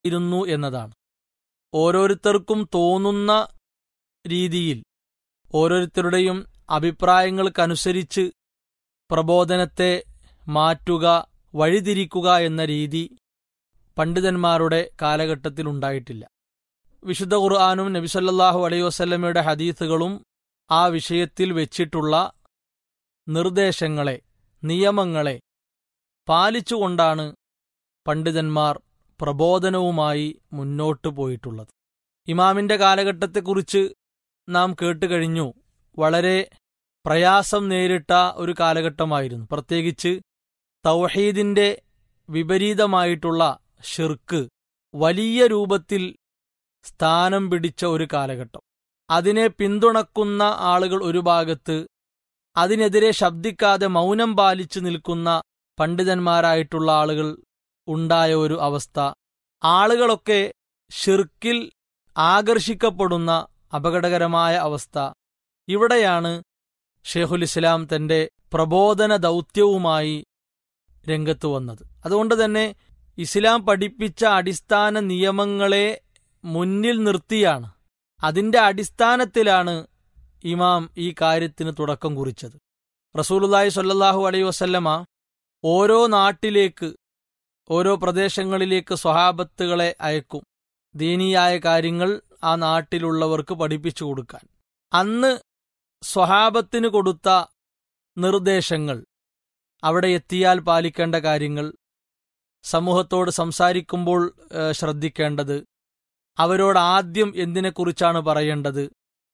ഇരുന്നു എന്നതാണ് ഓരോരുത്തർക്കും തോന്നുന്ന രീതിയിൽ ഓരോരുത്തരുടെയും അഭിപ്രായങ്ങൾക്കനുസരിച്ച് പ്രബോധനത്തെ മാറ്റുക വഴിതിരിക്കുക എന്ന രീതി പണ്ഡിതന്മാരുടെ കാലഘട്ടത്തിൽ ഉണ്ടായിട്ടില്ല വിശുദ്ധ ഖുർആാനും നബിസല്ലാഹു അലൈഹി വസല്ലമയുടെ ഹദീസുകളും ആ വിഷയത്തിൽ വെച്ചിട്ടുള്ള നിർദ്ദേശങ്ങളെ നിയമങ്ങളെ പാലിച്ചുകൊണ്ടാണ് പണ്ഡിതന്മാർ പ്രബോധനവുമായി മുന്നോട്ടു പോയിട്ടുള്ളത് ഇമാമിന്റെ കാലഘട്ടത്തെക്കുറിച്ച് നാം കേട്ടുകഴിഞ്ഞു വളരെ പ്രയാസം നേരിട്ട ഒരു കാലഘട്ടമായിരുന്നു പ്രത്യേകിച്ച് തൗഹീദിന്റെ വിപരീതമായിട്ടുള്ള ഷിർക്ക് വലിയ രൂപത്തിൽ സ്ഥാനം പിടിച്ച ഒരു കാലഘട്ടം അതിനെ പിന്തുണക്കുന്ന ആളുകൾ ഒരു ഭാഗത്ത് അതിനെതിരെ ശബ്ദിക്കാതെ മൗനം പാലിച്ചു നിൽക്കുന്ന പണ്ഡിതന്മാരായിട്ടുള്ള ആളുകൾ ഉണ്ടായ ഒരു അവസ്ഥ ആളുകളൊക്കെ ഷിർക്കിൽ ആകർഷിക്കപ്പെടുന്ന അപകടകരമായ അവസ്ഥ ഇവിടെയാണ് ഷെയ്ഖുൽ ഇസ്ലാം തന്റെ പ്രബോധന ദൗത്യവുമായി രംഗത്ത് വന്നത് അതുകൊണ്ട് തന്നെ ഇസ്ലാം പഠിപ്പിച്ച അടിസ്ഥാന നിയമങ്ങളെ മുന്നിൽ നിർത്തിയാണ് അതിന്റെ അടിസ്ഥാനത്തിലാണ് ഇമാം ഈ കാര്യത്തിന് തുടക്കം കുറിച്ചത് റസൂലുല്ലാഹി സ്വല്ലല്ലാഹു അലൈഹി വസല്ലമ ഓരോ നാട്ടിലേക്ക് ഓരോ പ്രദേശങ്ങളിലേക്ക് സ്വഹാബത്തുകളെ അയക്കും ദീനീയായ കാര്യങ്ങൾ ആ നാട്ടിലുള്ളവർക്ക് പഠിപ്പിച്ചു കൊടുക്കാൻ അന്ന് സ്വഹാബത്തിന് കൊടുത്ത നിർദ്ദേശങ്ങൾ അവിടെ എത്തിയാൽ പാലിക്കേണ്ട കാര്യങ്ങൾ സമൂഹത്തോട് സംസാരിക്കുമ്പോൾ ഏഹ്, ശ്രദ്ധിക്കേണ്ടത് അവരോട് ആദ്യം എന്തിനെക്കുറിച്ചാണ് പറയേണ്ടത്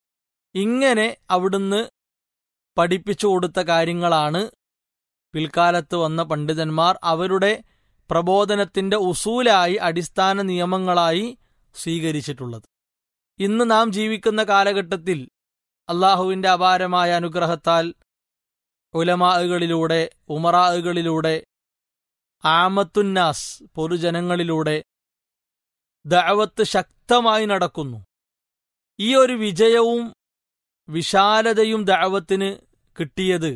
ഇങ്ങനെ അവിടുന്ന് പഠിപ്പിച്ചു കൊടുത്ത കാര്യങ്ങളാണ് പിൽക്കാലത്ത് വന്ന പണ്ഡിതന്മാർ അവരുടെ പ്രബോധനത്തിന്റെ ഉസൂലായി അടിസ്ഥാന നിയമങ്ങളായി സ്വീകരിച്ചിട്ടുള്ളത് ഇന്ന് നാം ജീവിക്കുന്ന കാലഘട്ടത്തിൽ അള്ളാഹുവിന്റെ അപാരമായ അനുഗ്രഹത്താൽ ഉലമാകളിലൂടെ ഉമറാകളിലൂടെ ആമത്തുന്നാസ് പൊതുജനങ്ങളിലൂടെ ദഅവത്ത് ശക്തമായി നടക്കുന്നു ഈ ഒരു വിജയവും വിശാലതയും ദഅവത്തിന് കിട്ടിയത്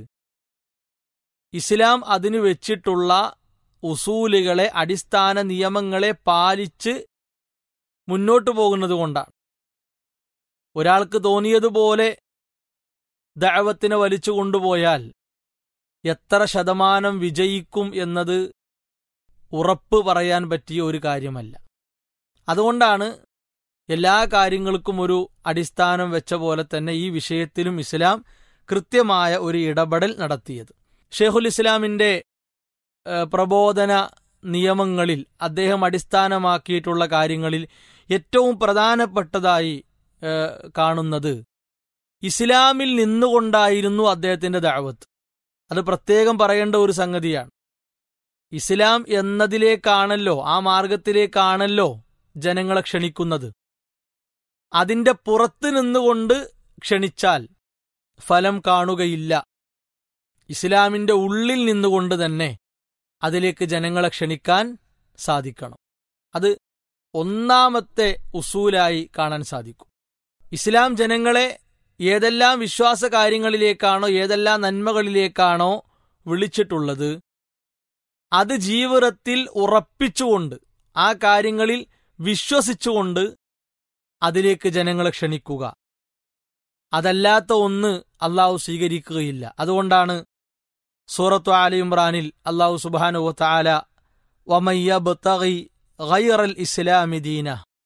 ഇസ്ലാം അതിനു വെച്ചിട്ടുള്ള ഉസൂലുകളെ അടിസ്ഥാന നിയമങ്ങളെ പാലിച്ച് മുന്നോട്ടു പോകുന്നത് കൊണ്ടാണ് ഒരാൾക്ക് തോന്നിയതുപോലെ ദഅവത്തിനെ വലിച്ചു കൊണ്ടുപോയാൽ എത്ര ശതമാനം വിജയിക്കും എന്നത് ഉറപ്പ് പറയാൻ പറ്റിയ ഒരു കാര്യമല്ല അതുകൊണ്ടാണ് എല്ലാ കാര്യങ്ങൾക്കും ഒരു അടിസ്ഥാനം വെച്ച പോലെ തന്നെ ഈ വിഷയത്തിലും ഇസ്ലാം കൃത്യമായ ഒരു ഇടപെടൽ നടത്തിയത് ഷെയ്ഖുൽ ഇസ്ലാമിന്റെ ഏഹ്, പ്രബോധന നിയമങ്ങളിൽ അദ്ദേഹം അടിസ്ഥാനമാക്കിയിട്ടുള്ള കാര്യങ്ങളിൽ ഏറ്റവും പ്രധാനപ്പെട്ടതായി ഏഹ്, കാണുന്നത് ഇസ്ലാമിൽ നിന്നുകൊണ്ടായിരുന്നു അദ്ദേഹത്തിന്റെ ദഅവത്ത് അത് പ്രത്യേകം പറയേണ്ട ഒരു സംഗതിയാണ് ഇസ്ലാം എന്നതിലേക്കാണല്ലോ ആ മാർഗത്തിലേക്കാണല്ലോ ജനങ്ങളെ ക്ഷണിക്കുന്നത് അതിന്റെ പുറത്ത് നിന്നുകൊണ്ട് ക്ഷണിച്ചാൽ ഫലം കാണുകയില്ല ഇസ്ലാമിന്റെ ഉള്ളിൽ നിന്നുകൊണ്ട് തന്നെ അതിലേക്ക് ജനങ്ങളെ ക്ഷണിക്കാൻ സാധിക്കണം അത് ഒന്നാമത്തെ ഉസൂലായി കാണാൻ സാധിക്കും ഇസ്ലാം ജനങ്ങളെ ഏതെല്ലാം വിശ്വാസ കാര്യങ്ങളിലേക്കാണോ ഏതെല്ലാം നന്മകളിലേക്കാണോ വിളിച്ചിട്ടുള്ളത് അത് ജീവിതത്തിൽ ഉറപ്പിച്ചുകൊണ്ട് ആ കാര്യങ്ങളിൽ വിശ്വസിച്ചുകൊണ്ട് അതിലേക്ക് ജനങ്ങളെ ക്ഷണിക്കുക അതല്ലാത്ത ഒന്ന് അള്ളാഹു സ്വീകരിക്കുകയില്ല അതുകൊണ്ടാണ് സൂറത്തു ആലി ഇമ്രാനിൽ അള്ളാഹു സുബാനു താല വമയ്യബ്തഗി ഗൈറൽ ഇസ്ലാമി ദീന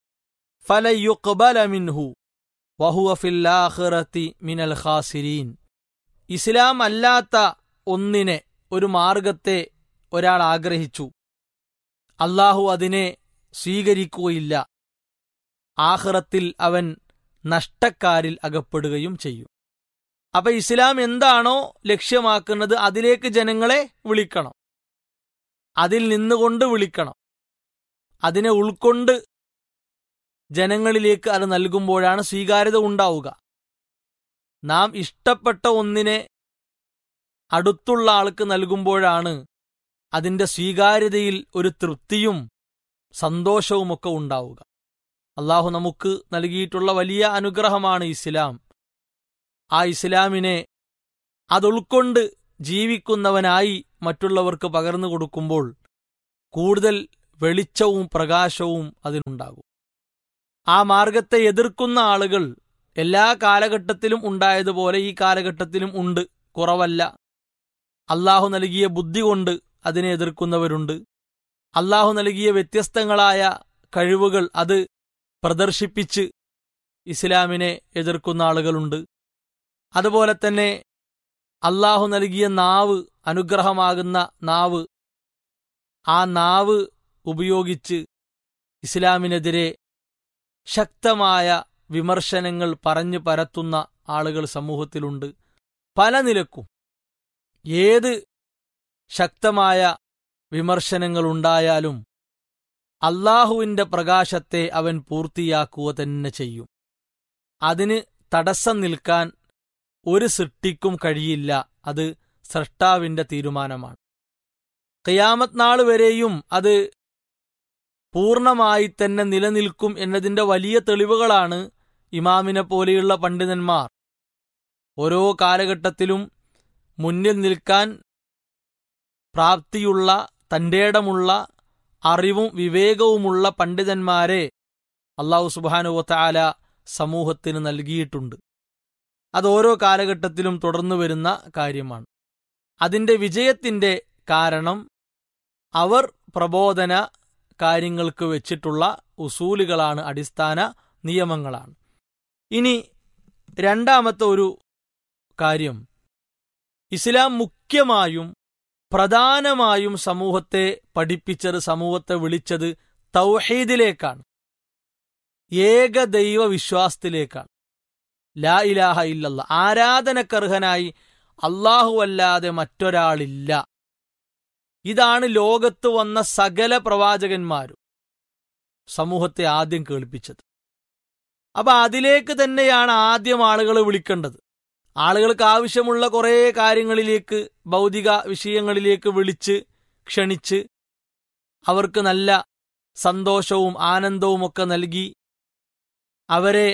ഫലയുഖ്ബല മിൻഹു വഹുവ ഫിൽ ആഖിറതി മിനൽ ഖാസിരീൻ ഇസ്ലാം അല്ലാത്ത ഒന്നിനെ ഒരു മാർഗത്തെ ഒരാൾ ആഗ്രഹിച്ചു അള്ളാഹു അതിനെ സ്വീകരിക്കുകയില്ല ആഖിറത്തിൽ അവൻ നഷ്ടക്കാരിൽ അകപ്പെടുകയും ചെയ്യും അപ്പൊ ഇസ്ലാം എന്താണോ ലക്ഷ്യമാക്കുന്നത് അതിലേക്ക് ജനങ്ങളെ വിളിക്കണം അതിൽ നിന്നുകൊണ്ട് വിളിക്കണം അതിനെ ഉൾക്കൊണ്ട് ജനങ്ങളിലേക്ക് അത് നൽകുമ്പോഴാണ് സ്വീകാര്യത ഉണ്ടാവുക നാം ഇഷ്ടപ്പെട്ട ഒന്നിനെ അടുത്തുള്ള ആൾക്ക് നൽകുമ്പോഴാണ് അതിന്റെ സ്വീകാര്യതയിൽ ഒരു തൃപ്തിയും സന്തോഷവുമൊക്കെ ഉണ്ടാവുക അള്ളാഹു നമുക്ക് നൽകിയിട്ടുള്ള വലിയ അനുഗ്രഹമാണ് ഇസ്ലാം ആ ഇസ്ലാമിനെ അതുൾക്കൊണ്ട് ജീവിക്കുന്നവനായി മറ്റുള്ളവർക്ക് പകർന്നു കൊടുക്കുമ്പോൾ കൂടുതൽ വെളിച്ചവും പ്രകാശവും അതിനുണ്ടാകും ആ മാർഗത്തെ എതിർക്കുന്ന ആളുകൾ എല്ലാ കാലഘട്ടത്തിലും ഉണ്ടായതുപോലെ ഈ കാലഘട്ടത്തിലും ഉണ്ട് കുറവല്ല അള്ളാഹു നൽകിയ ബുദ്ധി കൊണ്ട് അതിനെ എതിർക്കുന്നവരുണ്ട് അള്ളാഹു നൽകിയ വ്യത്യസ്തങ്ങളായ കഴിവുകൾ അത് പ്രദർശിപ്പിച്ച് ഇസ്ലാമിനെ എതിർക്കുന്ന ആളുകളുണ്ട് അതുപോലെ തന്നെ അള്ളാഹു നൽകിയ നാവ് അനുഗ്രഹമാകുന്ന നാവ് ആ നാവ് ഉപയോഗിച്ച് ഇസ്ലാമിനെതിരെ ശക്തമായ വിമർശനങ്ങൾ പറഞ്ഞു പരത്തുന്ന ആളുകൾ സമൂഹത്തിലുണ്ട് പല നിലക്കും ഏത് ശക്തമായ വിമർശനങ്ങളുണ്ടായാലും അള്ളാഹുവിന്റെ പ്രകാശത്തെ അവൻ പൂർത്തിയാക്കുക തന്നെ ചെയ്യും അതിന് തടസ്സം നിൽക്കാൻ ഒരു സൃഷ്ടിക്കും കഴിയില്ല അത് സൃഷ്ടാവിന്റെ തീരുമാനമാണ് ഖിയാമത്ത് നാൾ വരെയും അത് പൂർണ്ണമായി തന്നെ നിലനിൽക്കും എന്നതിന്റെ വലിയ തെളിവുകളാണ് ഇമാമിനെ പോലെയുള്ള പണ്ഡിതന്മാർ ഓരോ കാലഘട്ടത്തിലും മുന്നിൽ നിൽക്കാൻ പ്രാപ്തിയുള്ള തന്റേടമുള്ള അറിവും വിവേകവുമുള്ള പണ്ഡിതന്മാരെ അള്ളാഹു സുബാനുവത്താല സമൂഹത്തിന് നൽകിയിട്ടുണ്ട് അത് ഓരോ കാലഘട്ടത്തിലും തുടർന്നു വരുന്ന കാര്യമാണ് അതിന്റെ വിജയത്തിന്റെ കാരണം അവർ പ്രബോധന കാര്യങ്ങൾക്ക് വെച്ചിട്ടുള്ള ഉസൂലുകളാണ് അടിസ്ഥാന നിയമങ്ങളാണ് ഇനി രണ്ടാമത്തെ ഒരു കാര്യം ഇസ്ലാം മുഖ്യമായും പ്രധാനമായും സമൂഹത്തെ പഠിപ്പിച്ചത് സമൂഹത്തെ വിളിച്ചത് തൗഹീദിലേക്കാണ് ഏകദൈവ വിശ്വാസത്തിലേക്കാണ് ലാ ഇലാഹ ഇല്ലല്ല ആരാധനക്കർഹനായി അല്ലാഹുവല്ലാതെ മറ്റൊരാളില്ല ഇതാണ് ലോകത്ത് വന്ന സകല പ്രവാചകന്മാരും സമൂഹത്തെ ആദ്യം കേൾപ്പിച്ചത് അപ്പൊ അതിലേക്ക് തന്നെയാണ് ആദ്യം ആളുകളെ വിളിക്കേണ്ടത് ആളുകൾക്ക് ആവശ്യമുള്ള കുറേ കാര്യങ്ങളിലേക്ക് ഭൗതിക വിഷയങ്ങളിലേക്ക് വിളിച്ച് ക്ഷണിച്ച് അവർക്ക് നല്ല സന്തോഷവും ആനന്ദവും ഒക്കെ നൽകി അവരെ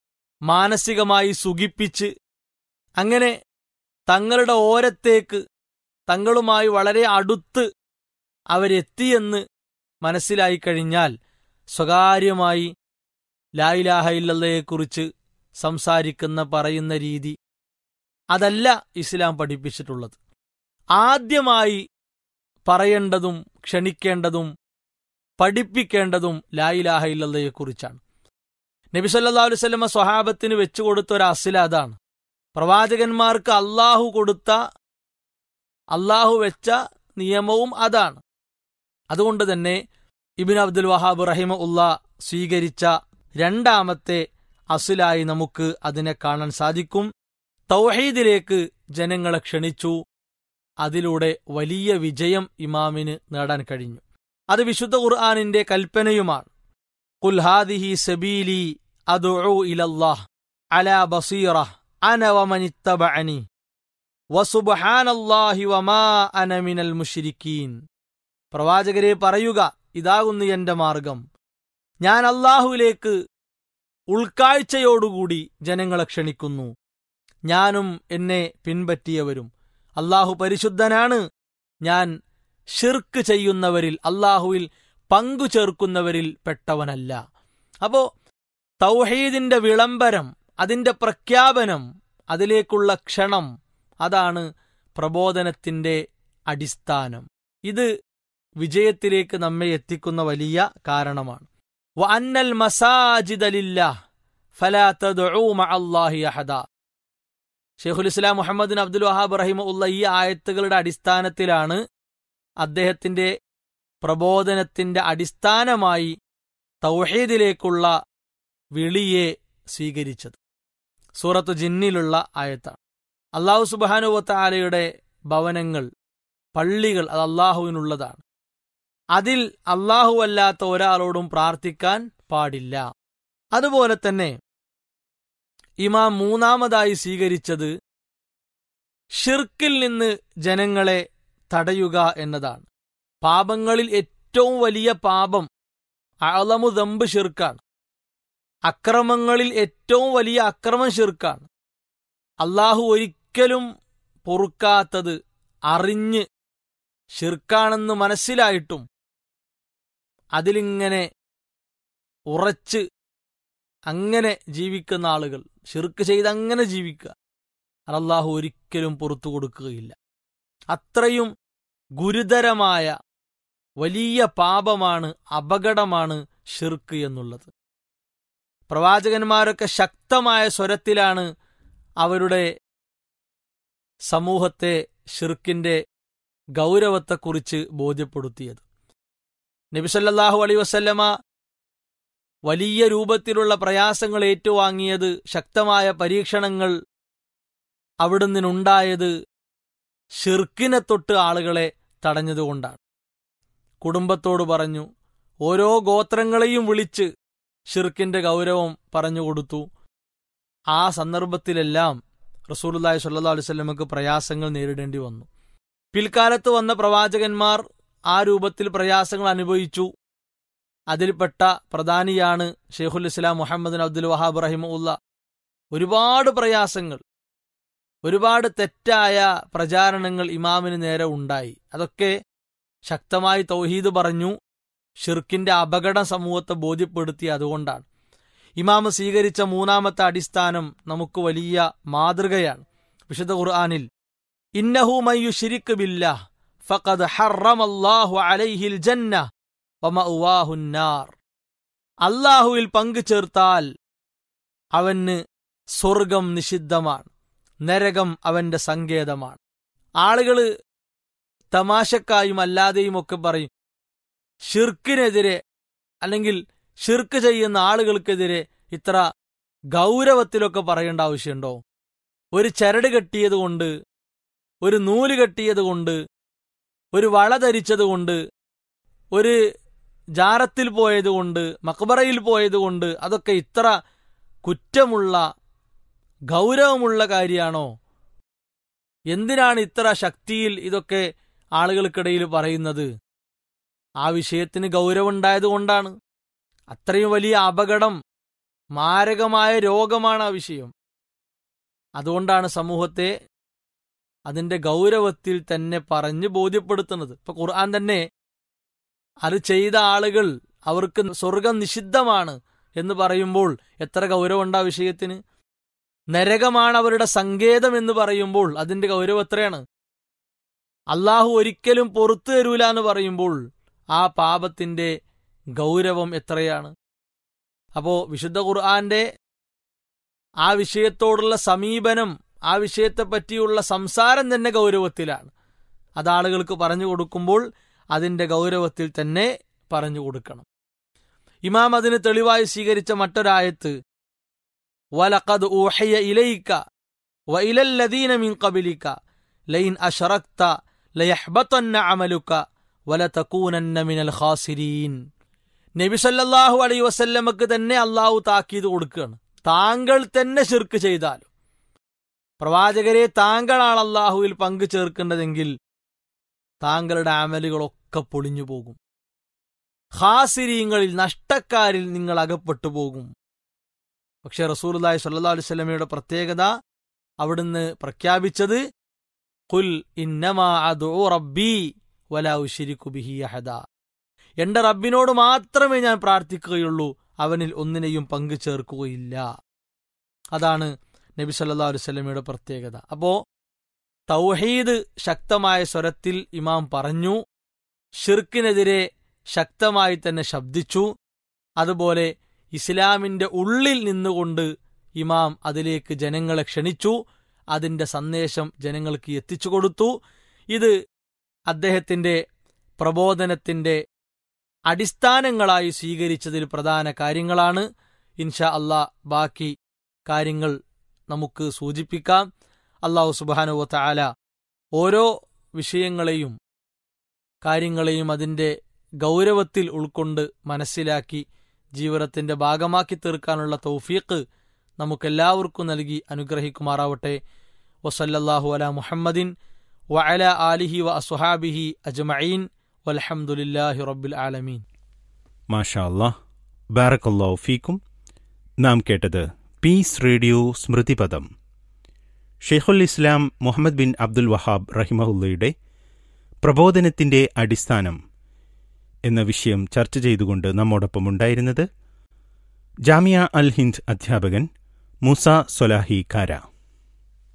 മാനസികമായി സുഖിപ്പിച്ച് അങ്ങനെ തങ്ങളുടെ ഓരത്തേക്ക് തങ്ങളുമായി വളരെ അടുത്ത് അവരെത്തിയെന്ന് മനസ്സിലായി കഴിഞ്ഞാൽ സ്വകാര്യമായി ലായിലാഹ ഇല്ലല്ലയെക്കുറിച്ച് സംസാരിക്കുന്ന പറയുന്ന രീതി അതല്ല ഇസ്ലാം പഠിപ്പിച്ചിട്ടുള്ളത് ആദ്യമായി പറയേണ്ടതും ക്ഷണിക്കേണ്ടതും പഠിപ്പിക്കേണ്ടതും ലായിലാഹ ഇല്ലല്ലയെക്കുറിച്ചാണ് നബി സല്ലാ അലുസല്ലമ സ്വഹാബത്തിന് വെച്ചുകൊടുത്ത ഒരു അസില അതാണ് പ്രവാചകന്മാർക്ക് അള്ളാഹു കൊടുത്ത അള്ളാഹു വെച്ച നിയമവും അതാണ് അതുകൊണ്ട് തന്നെ ഇബിൻ അബ്ദുൽ വഹാബ് റഹിമ ഉള്ള സ്വീകരിച്ച രണ്ടാമത്തെ അസിലായി നമുക്ക് അതിനെ കാണാൻ സാധിക്കും തൗഹീദിലേക്ക് ജനങ്ങളെ ക്ഷണിച്ചു അതിലൂടെ വലിയ വിജയം ഇമാമിന് നേടാൻ കഴിഞ്ഞു അത് വിശുദ്ധ ഖുർആാനിന്റെ കൽപ്പനയുമാണ് കുൽഹാദിഹി സബീലി അദുഉ ഇലല്ലാഹ് അലാ ബസീറ അന വമനിത്തബഅനി വസുബ്ഹാനല്ലാഹി വമാ അന മിനൽ മുശ്രിക്കീൻ പ്രവാചകരെ പറയുക ഇതാകുന്നു എന്റെ മാർഗം ഞാൻ അള്ളാഹുവിലേക്ക് ഉൾക്കാഴ്ചയോടുകൂടി ജനങ്ങളെ ക്ഷണിക്കുന്നു ഞാനും എന്നെ പിൻപറ്റിയവരും അള്ളാഹു പരിശുദ്ധനാണ് ഞാൻ ഷിർക്ക് ചെയ്യുന്നവരിൽ അള്ളാഹുവിൽ പങ്കു ചേർക്കുന്നവരിൽ പെട്ടവനല്ല അപ്പോ തൗഹീദിന്റെ വിളംബരം അതിന്റെ പ്രഖ്യാപനം അതിലേക്കുള്ള ക്ഷണം അതാണ് പ്രബോധനത്തിന്റെ അടിസ്ഥാനം ഇത് വിജയത്തിലേക്ക് നമ്മെ എത്തിക്കുന്ന വലിയ കാരണമാണ് വഅന്നൽ മസാജിദലില്ല ഫലാ തദ്ഉ മഅല്ലാഹി അഹദ ഷെയ്ഖുൽ ഇസ്ലാം മുഹമ്മദ് അബ്ദുൽ വഹാബ് റഹിമ ഉള്ള ഈ ആയത്തുകളുടെ അടിസ്ഥാനത്തിലാണ് അദ്ദേഹത്തിന്റെ പ്രബോധനത്തിന്റെ അടിസ്ഥാനമായി തൗഹീദിലേക്കുള്ള വിളിയെ സ്വീകരിച്ചത് സൂറത്ത് ജിന്നിലുള്ള ആയത്താണ് അള്ളാഹു സുബാനുവത്താലയുടെ ഭവനങ്ങൾ പള്ളികൾ അത് അള്ളാഹുവിനുള്ളതാണ് അതിൽ അല്ലാത്ത ഒരാളോടും പ്രാർത്ഥിക്കാൻ പാടില്ല അതുപോലെ തന്നെ ഇമാം മൂന്നാമതായി സ്വീകരിച്ചത് ഷിർക്കിൽ നിന്ന് ജനങ്ങളെ തടയുക എന്നതാണ് പാപങ്ങളിൽ ഏറ്റവും വലിയ പാപം അളമു ദമ്പ് ഷിർക്കാണ് അക്രമങ്ങളിൽ ഏറ്റവും വലിയ അക്രമം ഷിർക്കാണ് അള്ളാഹു ഒരിക്കലും പൊറുക്കാത്തത് അറിഞ്ഞ് ഷിർക്കാണെന്ന് മനസ്സിലായിട്ടും അതിലിങ്ങനെ ഉറച്ച് അങ്ങനെ ജീവിക്കുന്ന ആളുകൾ ഷിർക്ക് ചെയ്ത് അങ്ങനെ ജീവിക്കുക അള്ളാഹു ഒരിക്കലും പുറത്തു കൊടുക്കുകയില്ല അത്രയും ഗുരുതരമായ വലിയ പാപമാണ് അപകടമാണ് ഷിർക്ക് എന്നുള്ളത് പ്രവാചകന്മാരൊക്കെ ശക്തമായ സ്വരത്തിലാണ് അവരുടെ സമൂഹത്തെ ഷിർക്കിന്റെ ഗൗരവത്തെക്കുറിച്ച് ബോധ്യപ്പെടുത്തിയത് നബിസല്ലാഹു അലൈ വസല്ലമ വലിയ രൂപത്തിലുള്ള പ്രയാസങ്ങൾ ഏറ്റുവാങ്ങിയത് ശക്തമായ പരീക്ഷണങ്ങൾ അവിടുന്നിനുണ്ടായത് ഷിർക്കിനെ തൊട്ട് ആളുകളെ തടഞ്ഞതുകൊണ്ടാണ് കുടുംബത്തോട് പറഞ്ഞു ഓരോ ഗോത്രങ്ങളെയും വിളിച്ച് ഷിർക്കിന്റെ ഗൗരവം പറഞ്ഞുകൊടുത്തു ആ സന്ദർഭത്തിലെല്ലാം റസൂലുല്ലാഹി സ്വല്ലാ അലുവല്ലമക്ക് പ്രയാസങ്ങൾ നേരിടേണ്ടി വന്നു പിൽക്കാലത്ത് വന്ന പ്രവാചകന്മാർ ആ രൂപത്തിൽ പ്രയാസങ്ങൾ അനുഭവിച്ചു അതിൽപ്പെട്ട പ്രധാനിയാണ് ഷെയ്ഖുൽ ഇസ്ലാം മുഹമ്മദ് അബ്ദുൽ വഹാബ് റഹിമുല്ല ഒരുപാട് പ്രയാസങ്ങൾ ഒരുപാട് തെറ്റായ പ്രചാരണങ്ങൾ ഇമാമിന് നേരെ ഉണ്ടായി അതൊക്കെ ശക്തമായി തൗഹീദ് പറഞ്ഞു ഷിർക്കിന്റെ അപകടം സമൂഹത്തെ ബോധ്യപ്പെടുത്തി അതുകൊണ്ടാണ് ഇമാമ് സ്വീകരിച്ച മൂന്നാമത്തെ അടിസ്ഥാനം നമുക്ക് വലിയ മാതൃകയാണ് വിശുദ്ധ ഖുർആാനിൽ ഇന്നഹു മയ്യു ഷിരിക്ക് ബില്ലാ ഫഖദ് ഹറമല്ലാഹു അലൈഹിൽ ജന്ന വമഅവാഹുന്നാർ അള്ളാഹുവിൽ പങ്കു ചേർത്താൽ അവന് സ്വർഗം നിഷിദ്ധമാണ് നരകം അവന്റെ സങ്കേതമാണ് ആളുകള് തമാശക്കായും അല്ലാതെയും ഒക്കെ പറയും ഷിർക്കിനെതിരെ അല്ലെങ്കിൽ ഷിർക്ക് ചെയ്യുന്ന ആളുകൾക്കെതിരെ ഇത്ര ഗൗരവത്തിലൊക്കെ പറയേണ്ട ആവശ്യമുണ്ടോ ഒരു ചരട് കെട്ടിയതുകൊണ്ട് ഒരു നൂല് കെട്ടിയതുകൊണ്ട് ഒരു വള ധരിച്ചതുകൊണ്ട് ഒരു ജാരത്തിൽ പോയതുകൊണ്ട് മക്ബറയിൽ പോയതുകൊണ്ട് അതൊക്കെ ഇത്ര കുറ്റമുള്ള ഗൗരവമുള്ള കാര്യമാണോ എന്തിനാണ് ഇത്ര ശക്തിയിൽ ഇതൊക്കെ ആളുകൾക്കിടയിൽ പറയുന്നത് ആ വിഷയത്തിന് ഗൗരവമുണ്ടായതുകൊണ്ടാണ് അത്രയും വലിയ അപകടം മാരകമായ രോഗമാണ് ആ വിഷയം അതുകൊണ്ടാണ് സമൂഹത്തെ അതിന്റെ ഗൗരവത്തിൽ തന്നെ പറഞ്ഞ് ബോധ്യപ്പെടുത്തുന്നത് ഇപ്പൊ ഖുർആൻ തന്നെ അത് ചെയ്ത ആളുകൾ അവർക്ക് സ്വർഗം നിഷിദ്ധമാണ് എന്ന് പറയുമ്പോൾ എത്ര ഗൗരവമുണ്ട് ആ വിഷയത്തിന് നരകമാണ് അവരുടെ സങ്കേതം എന്ന് പറയുമ്പോൾ അതിന്റെ ഗൗരവം എത്രയാണ് അള്ളാഹു ഒരിക്കലും പുറത്തു തരൂല എന്ന് പറയുമ്പോൾ ആ പാപത്തിന്റെ ഗൗരവം എത്രയാണ് അപ്പോ വിശുദ്ധ ഖുർആന്റെ ആ വിഷയത്തോടുള്ള സമീപനം ആ വിഷയത്തെപ്പറ്റിയുള്ള സംസാരം തന്നെ ഗൗരവത്തിലാണ് അതാളുകൾക്ക് പറഞ്ഞു കൊടുക്കുമ്പോൾ അതിന്റെ ഗൗരവത്തിൽ തന്നെ പറഞ്ഞു കൊടുക്കണം ഇമാം അതിന് തെളിവായി സ്വീകരിച്ച മറ്റൊരായത്ത് വലഖദ് ഊഹയ ഇലൈക വഇലല്ലദീന മിൻ ഖബലിക ലൈൻ അശറക്ത ലയഹ്ബതന്ന അമലുക വലതകൂനന്ന മിനൽ ഖാസിരീൻ നബി സല്ലല്ലാഹു അലൈഹി വസല്ലമക്ക് തന്നെ അള്ളാഹു താക്കീത് കൊടുക്കുകയാണ് താങ്കൾ തന്നെ ശിർക്ക് ചെയ്താലും പ്രവാചകരെ താങ്കളാണ് അള്ളാഹുവിൽ പങ്കു ചേർക്കേണ്ടതെങ്കിൽ താങ്കളുടെ അമലുകളൊക്കെ പൊളിഞ്ഞു പോകും ഹാസിരീങ്ങളിൽ നഷ്ടക്കാരിൽ നിങ്ങൾ അകപ്പെട്ടു പോകും പക്ഷെ റസൂർലായി സല്ലാ അലുസല്ലമയുടെ പ്രത്യേകത അവിടുന്ന് പ്രഖ്യാപിച്ചത് കുൽ ഇന്നമാ അദൂ റബ്ബി വലാ ഉശിരിക്കു ബിഹി അഹദ എന്റെ റബ്ബിനോട് മാത്രമേ ഞാൻ പ്രാർത്ഥിക്കുകയുള്ളൂ അവനിൽ ഒന്നിനെയും പങ്കു ചേർക്കുകയില്ല അതാണ് നബി സല്ലാ അലുസല്ലമയുടെ പ്രത്യേകത അപ്പോ തൗഹീദ് ശക്തമായ സ്വരത്തിൽ ഇമാം പറഞ്ഞു ഷിർക്കിനെതിരെ ശക്തമായി തന്നെ ശബ്ദിച്ചു അതുപോലെ ഇസ്ലാമിന്റെ ഉള്ളിൽ നിന്നുകൊണ്ട് ഇമാം അതിലേക്ക് ജനങ്ങളെ ക്ഷണിച്ചു അതിന്റെ സന്ദേശം ജനങ്ങൾക്ക് എത്തിച്ചു കൊടുത്തു ഇത് അദ്ദേഹത്തിന്റെ പ്രബോധനത്തിന്റെ അടിസ്ഥാനങ്ങളായി സ്വീകരിച്ചതിൽ പ്രധാന കാര്യങ്ങളാണ് ഇൻഷാ അള്ളാ ബാക്കി കാര്യങ്ങൾ നമുക്ക് സൂചിപ്പിക്കാം അള്ളാഹു സുബാനുവ താല ഓരോ വിഷയങ്ങളെയും കാര്യങ്ങളെയും അതിന്റെ ഗൗരവത്തിൽ ഉൾക്കൊണ്ട് മനസ്സിലാക്കി ജീവിതത്തിന്റെ ഭാഗമാക്കി തീർക്കാനുള്ള തൗഫീഖ് നമുക്കെല്ലാവർക്കും നൽകി അനുഗ്രഹിക്കുമാറാവട്ടെ വസല്ലല്ലാഹു അല മുഹമ്മദിൻ വഅല ആലിഹി വ അസുഹാബിഹി അജ്മഈൻ വൽഹംദുലില്ലാഹി റബ്ബിൽ ആലമീൻ മാഷാ അല്ലാഹ് ബാറക്കല്ലാഹു ഫീക്കും നാം കേട്ടത് പീസ് റേഡിയോ സ്മൃതിപദം ഷെയ്ഖുൽ ഇസ്ലാം മുഹമ്മദ് ബിൻ അബ്ദുൽ വഹാബ് റഹിമഹുല്ലയുടെ പ്രബോധനത്തിന്റെ അടിസ്ഥാനം എന്ന വിഷയം ചർച്ച ചെയ്തുകൊണ്ട് നമ്മോടൊപ്പം ഉണ്ടായിരുന്നത് ജാമിയ അൽ ഹിന്ദ് അധ്യാപകൻ മൂസ സൊലാഹി കാര